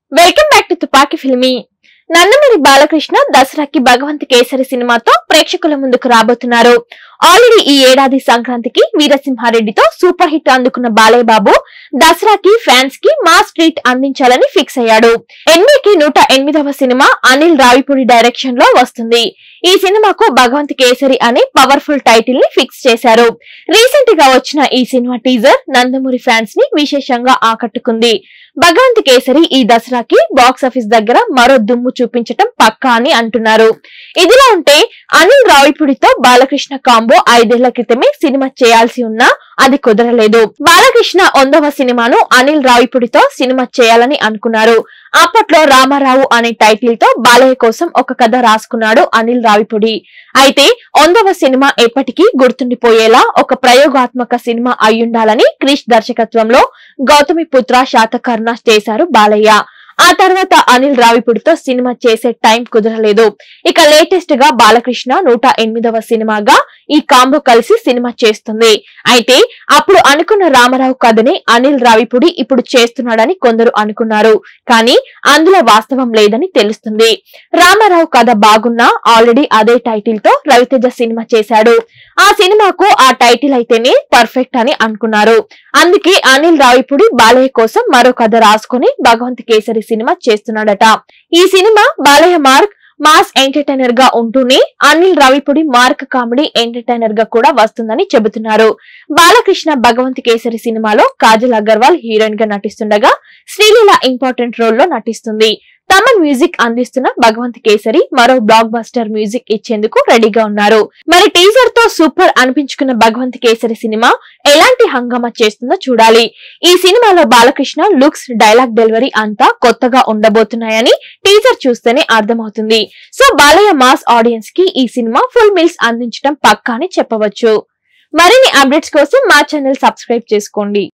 welcome back to తుపాకి ఫిల్మీ నందమూరి బాలకృష్ణ దసరాకి భగవంత్ కేసరి సినిమాతో ప్రేక్షకుల ముందుకు రాబోతున్నారు ఆల్రెడీ ఈ ఏడాది సంక్రాంతికి వీరసింహారెడ్డితో సూపర్ హిట్ అందుకున్న బాలయ్య బాబు దసరాకి ఫ్యాన్స్ కి మాస్ ట్రీట్ అందించాలని ఫిక్స్ అయ్యాడు ఎన్బీకి నూట ఎనిమిదవ సినిమా అనిల్ రావిపూడి డైరెక్షన్ లో వస్తుంది ఈ సినిమాకు భగవంత్ కేసరి అనే పవర్ఫుల్ టైటిల్ ని ఫిక్స్ చేశారు రీసెంట్ గా వచ్చిన ఈ సినిమా టీజర్ నందమూరి ఫ్యాన్స్ ని విశేషంగా ఆకట్టుకుంది భగవంత్ కేసరి ఈ దసరాకి బాక్స్ ఆఫీస్ దగ్గర మరో దుమ్ము చూపించటం పక్కా అని అంటున్నారు ఇదిలా ఉంటే అనిల్ రావిపూడితో బాలకృష్ణ కాంబో ఐదేళ్ల క్రితమే సినిమా చేయాల్సి ఉన్నా అది కుదరలేదు బాలకృష్ణ వందవ సినిమాను అనిల్ రావిపూడితో సినిమా చేయాలని అనుకున్నారు అప్పట్లో రామారావు అనే టైటిల్ తో బాలయ్య కోసం ఒక కథ రాసుకున్నాడు అనిల్ రావిపూడి అయితే వందవ సినిమా ఎప్పటికీ గుర్తుండిపోయేలా ఒక ప్రయోగాత్మక సినిమా అయ్యుండాలని క్రిష్ దర్శకత్వంలో గౌతమి పుత్ర శాతకర్ణ చేశారు బాలయ్య ఆ తర్వాత అనిల్ రావిపూడితో సినిమా చేసే టైం కుదరలేదు ఇక లేటెస్ట్ గా బాలకృష్ణ నూట ఎనిమిదవ సినిమాగా ఈ కాంబో కలిసి సినిమా చేస్తుంది అయితే అప్పుడు అనుకున్న రామారావు కథని అనిల్ రావిపూడి ఇప్పుడు చేస్తున్నాడని కొందరు అనుకున్నారు కానీ అందులో వాస్తవం లేదని తెలుస్తుంది రామారావు కథ బాగున్నా ఆల్రెడీ అదే టైటిల్ తో రవితేజ సినిమా చేశాడు ఆ సినిమాకు ఆ టైటిల్ అయితేనే పర్ఫెక్ట్ అని అనుకున్నారు అందుకే అనిల్ రావిపూడి బాలయ్య కోసం మరో కథ రాసుకుని భగవంత్ కేసరి సినిమా చేస్తున్నాడట ఈ సినిమా బాలయ్య మార్క్ మాస్ ఎంటర్టైనర్ గా ఉంటూనే Anil Ravipudi mark comedy entertainer గా కూడా వస్తుందని చెబుతున్నారు బాలకృష్ణ భగవంత్ కేసరి సినిమాలో కాజల్ అగర్వాల్ హీరోయిన్ గా నటిస్తుండగా శ్రీలీల ఇంపార్టెంట్ రోల్ లో నటిస్తుంది తమన్ మ్యూజిక్ అందిస్తున్న భగవంత్ కేసరి మరో బ్లాక్ బస్టర్ మ్యూజిక్ ఇచ్చేందుకు రెడీగా ఉన్నారు మరి టీజర్ తో సూపర్ అనిపించుకున్న భగవంత్ కేసరి సినిమా ఎలాంటి హంగామా చేస్తుందో చూడాలి ఈ సినిమాలో బాలకృష్ణ లుక్స్ డైలాగ్ డెలివరీ అంతా కొత్తగా ఉండబోతున్నాయని టీజర్ చూస్తేనే అర్థమవుతుంది సో బాలయ్య మాస్ ఆడియన్స్ కి ఈ సినిమా ఫుల్ మీల్స్ అందించడం పక్కా అని చెప్పవచ్చు మరిన్ని అప్డేట్స్ కోసం మా ఛానల్ సబ్స్క్రైబ్ చేసుకోండి